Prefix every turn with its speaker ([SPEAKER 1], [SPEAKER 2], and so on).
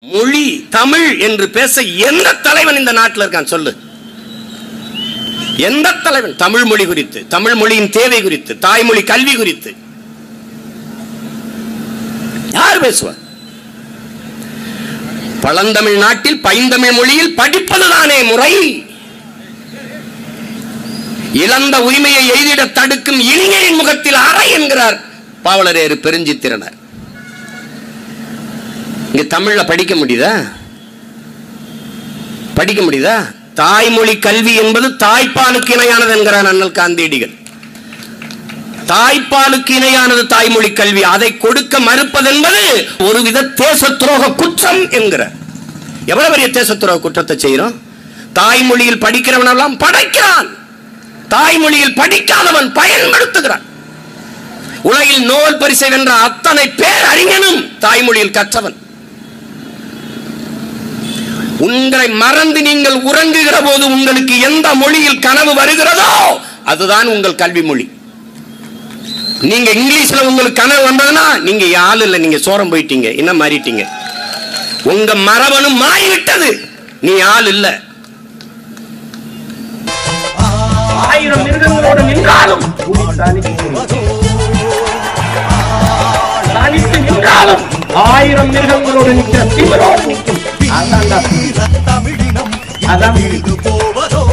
[SPEAKER 1] மொழி தமிழ் என்று பேச எந்த தலைவன் இந்த நாட்டில் இருக்கான் சொல்லு எந்த தலைவன் தமிழ் மொழி குறித்து தமிழ் மொழியின் தேவை குறித்து தாய்மொழி கல்வி குறித்து யார் பேசுவார் பழந்தமிழ் நாட்டில் பைந்தமிழ் மொழியில் படிப்பதுதானே முறை இழந்த உரிமையை எய்திட தடுக்கும் இளைஞரின் முகத்தில் அறை என்கிறார் பாவலரேறு பெருஞ்சித்திரனர் இங்க தமிழ்ல படிக்க முடியுதா படிக்க முடியுதா தாய்மொழி கல்வி என்பது தாய்ப்பாலுக்கு இணையானது என்கிறார் அண்ணல் காந்தியடிகள் தாய்ப்பாலுக்கு இணையானது தாய்மொழி கல்வி அதை கொடுக்க மறுப்பது என்பது ஒருவித தேச துரோக குற்றம் என்கிறார் எவ்வளவு பெரிய தேச துரோக குற்றத்தை செய்யறோம் தாய்மொழியில் படிக்கிறவனெல்லாம் படைக்கிறான் தாய்மொழியில் படிக்காதவன் பயன்படுத்துகிறான் உலகில் நோல் பரிசை வென்ற அத்தனை பேர் அறிஞனும் தாய்மொழியில் கற்றவன் உங்களை மறந்து நீங்கள் உறங்குகிற போது உங்களுக்கு எந்த மொழியில் கனவு வருகிறதோ அதுதான் உங்கள் கல்வி மொழி நீங்க இங்கிலீஷ்ல உங்களுக்கு கனவு வந்ததுன்னா நீங்க ஆள் இல்ல நீங்க சோரம் போயிட்டீங்க என்ன மாறிட்டீங்க உங்க மரபணும் மாறிவிட்டது நீ ஆள் இல்ல
[SPEAKER 2] ஆயிரம் மிருகங்களோடு நின்றாலும் தனித்து நின்றாலும் ஆயிரம் மிருகங்களோடு நிற்கிற திமிரோடு நிற்கும் அதான்டா
[SPEAKER 3] தமிழினம்
[SPEAKER 2] அதான்
[SPEAKER 3] இது போவதோ